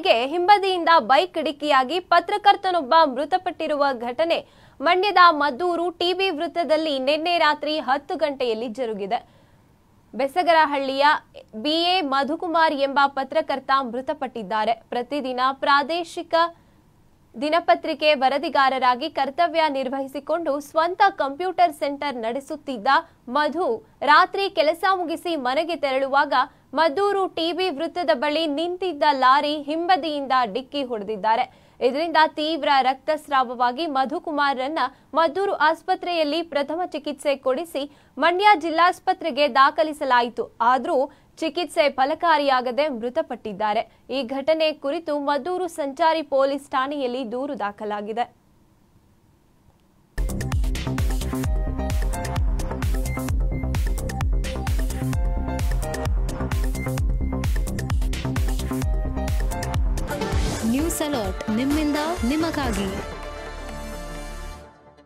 ಲಾರಿಗೆ ಹಿಂಬದಿಯಿಂದ ಬೈಕ್ ಡಿಕ್ಕಿಯಾಗಿ ಪತ್ರಕರ್ತನೊಬ್ಬ ಮೃತಪಟ್ಟಿರುವ ಘಟನೆ ಮಂಡ್ಯದ ಮದ್ದೂರು ಟಿಬಿ ವೃತ್ತದಲ್ಲಿ ನಿನ್ನೆ ರಾತ್ರಿ ಹತ್ತು ಗಂಟೆಯಲ್ಲಿ ಜರುಗಿದೆ ಬೆಸಗರಹಳ್ಳಿಯ ಬಿಎ ಮಧುಕುಮಾರ್ ಎಂಬ ಪತ್ರಕರ್ತ ಮೃತಪಟ್ಟಿದ್ದಾರೆ ಪ್ರತಿದಿನ ಪ್ರಾದೇಶಿಕ ದಿನಪತ್ರಿಕೆ ವರದಿಗಾರರಾಗಿ ಕರ್ತವ್ಯ ನಿರ್ವಹಿಸಿಕೊಂಡು ಸ್ವಂತ ಕಂಪ್ಯೂಟರ್ ಸೆಂಟರ್ ನಡೆಸುತ್ತಿದ್ದ ಮಧು ರಾತ್ರಿ ಕೆಲಸ ಮುಗಿಸಿ ಮನೆಗೆ ತೆರಳುವಾಗ ಮದ್ದೂರು ಟಿಬಿ ವೃತ್ತದ ಬಳಿ ನಿಂತಿದ್ದ ಲಾರಿ ಹಿಂಬದಿಯಿಂದ ಡಿಕ್ಕಿ ಹೊಡೆದಿದ್ದಾರೆ ಇದರಿಂದ ತೀವ್ರ ರಕ್ತಸ್ರಾವವಾಗಿ ಮಧುಕುಮಾರ್ರನ್ನ ಮದ್ದೂರು ಆಸ್ಪತ್ರೆಯಲ್ಲಿ ಪ್ರಥಮ ಚಿಕಿತ್ಸೆ ಕೊಡಿಸಿ ಮಂಡ್ಯ ಜಿಲ್ಲಾಸ್ಪತ್ರೆಗೆ ದಾಖಲಿಸಲಾಯಿತು ಆದರೂ ಚಿಕಿತ್ಸೆ ಫಲಕಾರಿಯಾಗದೆ ಮೃತಪಟ್ಟಿದ್ದಾರೆ ಈ ಘಟನೆ ಕುರಿತು ಮದ್ದೂರು ಸಂಚಾರಿ ಪೊಲೀಸ್ ಠಾಣೆಯಲ್ಲಿ ದೂರು ದಾಖಲಾಗಿದೆ ನ್ಯೂಸ್ ಅಲರ್ಟ್ ನಿಮ್ಮಿಂದ ನಿಮಗಾಗಿ